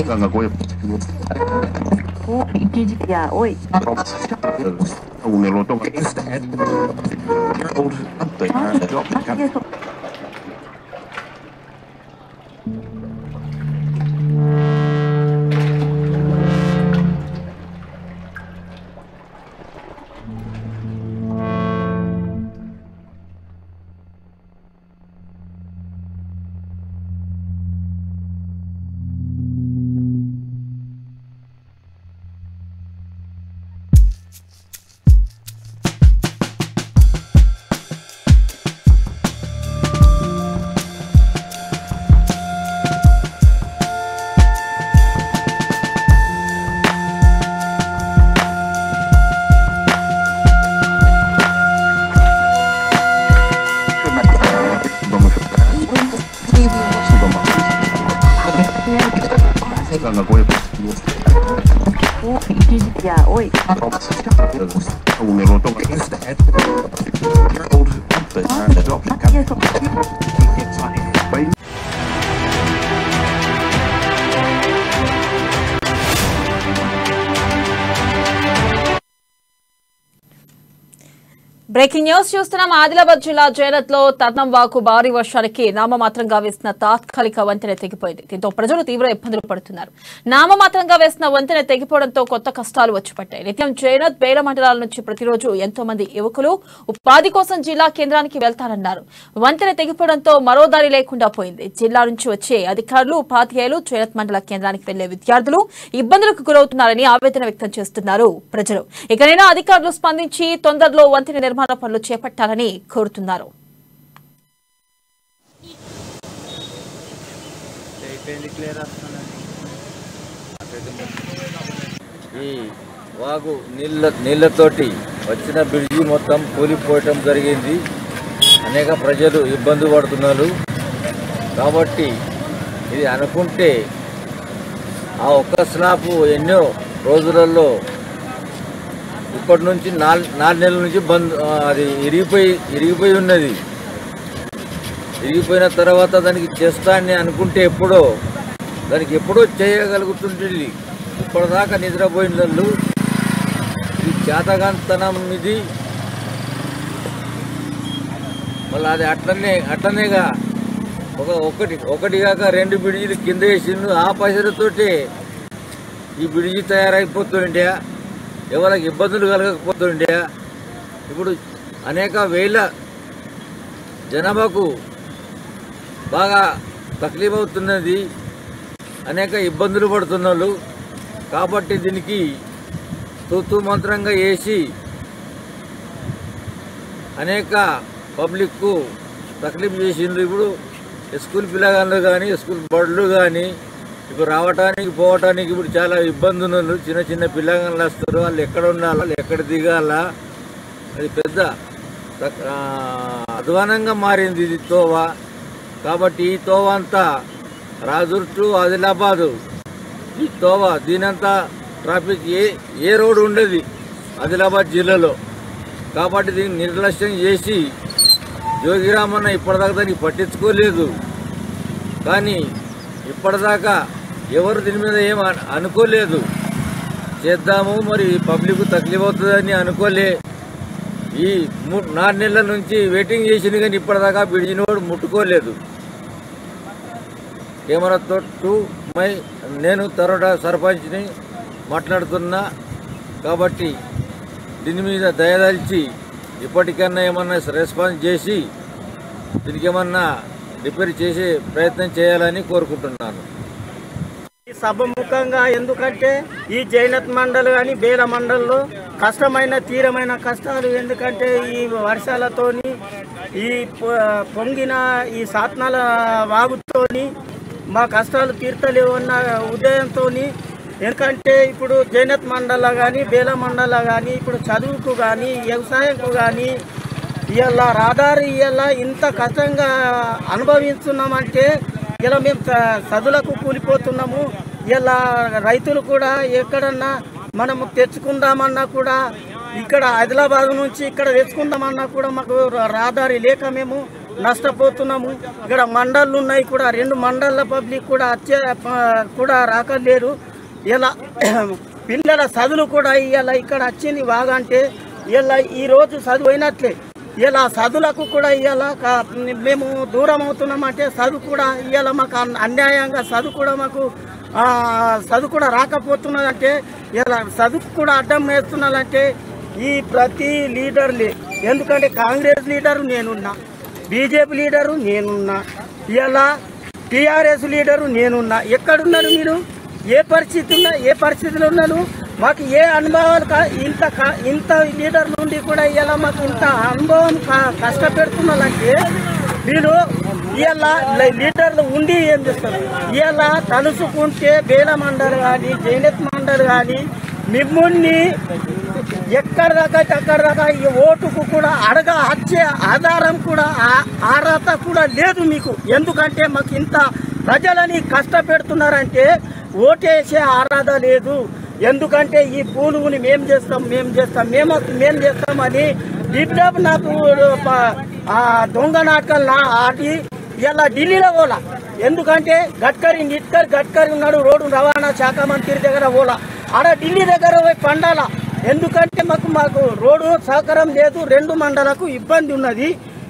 Ganga Goy. O ya, oi. Un eloto. Eso. Ganga Goy. O ya, oi. Un eloto. Eso. Breaking news చూస్తున్నాం ఆదిలాబాద్ జిల్లా జైరత్ లో తత్నం వాకు భారీ వర్షానికి నామమాత్రంగా వేసిన తాత్కాలిక వంతెన తెగిపోయింది దీంతో ప్రజలు తీవ్ర ఇబ్బందులు పడుతున్నారు నామమాత్రంగా వేసిన వంతెన తెగిపోవడంతో కొత్త కష్టాలు వచ్చిపట్టాయి నిత్యం జైరత్ బేల మండలాల నుంచి ప్రతిరోజు ఎంతో మంది యువకులు ఉపాధి కోసం జిల్లా కేంద్రానికి వెళ్తారన్నారు వంతెన తెగిపోవడంతో మరో దారి లేకుండా పోయింది జిల్లా నుంచి వచ్చే అధికారులు ఉపాధ్యాయులు జైరత్ మండల కేంద్రానికి వెళ్లే విద్యార్థులు ఇబ్బందులకు గురవుతున్నారని ఆవేదన వ్యక్తం చేస్తున్నారు ప్రజలు ఇకనైనా అధికారులు స్పందించి తొందరలో వంతెన నిర్మాణ పనులు చేపట్టాలని కోరుతున్నారు ఈ వాగు నీళ్ళ నీళ్ళతోటి వచ్చిన బ్రిడ్జి మొత్తం కూలిపోవటం జరిగింది అనేక ప్రజలు ఇబ్బంది పడుతున్నారు కాబట్టి ఇది అనుకుంటే ఆ ఒక్క స్లాబ్ ఎన్నో రోజులలో ఇప్పటి నుంచి నాలుగు నాలుగు నెలల నుంచి బంద్ ఆ, అది ఇరిగిపోయి ఇరిగిపోయి ఉన్నది ఇరిగిపోయిన తర్వాత దానికి చేస్తా అని అనుకుంటే ఎప్పుడో దానికి ఎప్పుడో చేయగలుగుతుంటుంది ఇప్పటిదాకా నిద్రపోయిన వాళ్ళు ఇది చేతగాంతనం ఇది మళ్ళీ అది అట్లనే అట్లనేగా ఒక ఒకటి ఒకటి కాక రెండు బిడిజీలు కింద వేసిండు ఆ పైసలతోటే ఈ బిడిజీ తయారైపోతుండే ఎవరికి ఇబ్బందులు కలగకపోతుండే ఇప్పుడు అనేక వేల జనాభాకు బాగా తక్లీఫ్ అవుతున్నది అనేక ఇబ్బందులు పడుతున్నారు కాబట్టి దీనికి తూతూ మంత్రంగా వేసి అనేక పబ్లిక్కు తక్లీఫ్ చేసిండ్రు ఇప్పుడు స్కూల్ పిల్లగాళ్ళు కానీ స్కూల్ బడులు కానీ ఇప్పుడు రావటానికి పోవటానికి ఇప్పుడు చాలా ఇబ్బంది ఉన్నారు చిన్న చిన్న పిల్లగాళ్ళు వస్తారు వాళ్ళు ఎక్కడ ఉండాలి వాళ్ళు ఎక్కడ దిగాల అది పెద్ద తక్- ఆ, అధ్వానంగా మారింది ఇది తోవ కాబట్టి ఈ తోవ అంతా రాజూర్ టు ఆదిలాబాదు ఈ తోవ దీనంతా ట్రాఫిక్ ఏ ఏ రోడ్డు ఉండదు ఆదిలాబాద్ జిల్లాలో కాబట్టి దీన్ని నిర్లక్ష్యం చేసి జోగిరామన్న ఇప్పటిదాకా దానికి పట్టించుకోలేదు కానీ ఇప్పటిదాకా ఎవరు దీని మీద ఏం అన- అనుకోలేదు చేద్దాము మరి పబ్లిక్ తక్లీఫ్ అవుతుందని అనుకోలే ఈ మూ- నాలుగు నెలల నుంచి వెయిటింగ్ చేసింది కానీ ఇప్పటిదాకా బిడిజిన వాడు ముట్టుకోలేదు కెమెరాతో టూ మై నేను తరోడా సర్పంచ్ని మాట్లాడుతున్నా కాబట్టి దీని మీద దయదలిచి ఇప్పటికన్నా ఏమన్నా రెస్పాన్స్ చేసి దీనికి ఏమన్నా రిపేర్ చేసే ప్రయత్నం చేయాలని కోరుకుంటున్నాను ఈ సభముఖంగా ఎందుకంటే ఈ జైనత్ మండల్ కానీ బేల మండల్లో కష్టమైన తీరమైన కష్టాలు ఎందుకంటే ఈ వర్షాలతోని ఈ పొ- పొంగిన ఈ సాత్నాల వాగుతోని మా కష్టాలు తీర్తలేవు అన్న ఉదయంతో ఎందుకంటే ఇప్పుడు జైనత్ మండల కానీ బేల మండల కానీ ఇప్పుడు చదువుకు కానీ వ్యవసాయంకు కానీ ఇవాళ రహదారి ఇవాళ ఇంత కష్టంగా అనుభవిస్తున్నామంటే ఇలా మేము చ- చదువులకు కూలిపోతున్నాము ఇలా రైతులు కూడా ఎక్కడన్నా మనము తెచ్చుకుందామన్నా కూడా ఇక్కడ ఆదిలాబాద్ నుంచి ఇక్కడ తెచ్చుకుందామన్నా కూడా మాకు ర- రహదారి లేక మేము నష్టపోతున్నాము ఇక్కడ మండళ్ళు ఉన్నాయి కూడా రెండు మండళ్ళ పబ్లిక్ కూడా వచ్చే ప- కూడా రాకలేరు ఇలా పిల్లల చదువులు కూడా ఇలా ఇక్కడ వచ్చింది బాగా అంటే ఇలా ఈ రోజు చదువు అయినట్లే ఇలా చదువులకు కూడా ఇవాళ మేము దూరం అవుతున్నామంటే చదువు కూడా ఇవాళ మాకు అన్- అన్యాయంగా చదువు కూడా మాకు ఆ, చదువు కూడా రాకపోతున్నదంటే ఇలా చదువు కూడా అడ్డం వేస్తున్నదంటే ఈ ప్రతి లీడర్లే ఎందుకంటే కాంగ్రెస్ లీడరు నేనున్నా బీజేపీ లీడరు నేనున్నా ఇలా టీఆర్ఎస్ లీడరు నేనున్నా ఎక్కడున్నారు మీరు ఏ పరిస్థితి ఉన్నా ఏ పరిస్థితిలో ఉన్నారు మాకు ఏ అనుభవాలు కా- ఇంత క- ఇంత లీడర్ నుండి కూడా ఇలా మాకు ఇంత అనుభవం క- కష్టపెడుతున్నారంటే మీరు ఇలా లీడర్లు ఉండి ఏం చేస్తారు ఇలా తలుసుకుంటే బేల మండలి కానీ జైనత్ మండలి కానీ మిమ్మల్ని ఎక్కడ దాకా అక్కడ దాకా ఈ ఓటుకు కూడా అడగ వచ్చే ఆధారం కూడా ఆ- అర్హత కూడా లేదు మీకు ఎందుకంటే మాకు ఇంత ప్రజలని కష్టపెడుతున్నారంటే ఓటేసే అర్హత లేదు ఎందుకంటే ఈ పూలుని మేం చేస్తాం మేం చేస్తాం మేము మేం చేస్తామని డిప్లప్ నాకు ప- ఆ దొంగ నాటకాలు నా ఆడి ఇలా ఢిల్లీలో పోలా ఎందుకంటే గడ్కరీ నిట్కర్ గడ్కరీ ఉన్నాడు రోడ్డు రవాణా శాఖ మంత్రి దగ్గర పోలా ఆడ ఢిల్లీ దగ్గర పోయి పండాల ఎందుకంటే మాకు మాకు రోడ్డు సహకారం లేదు రెండు మండలకు ఇబ్బంది ఉన్నది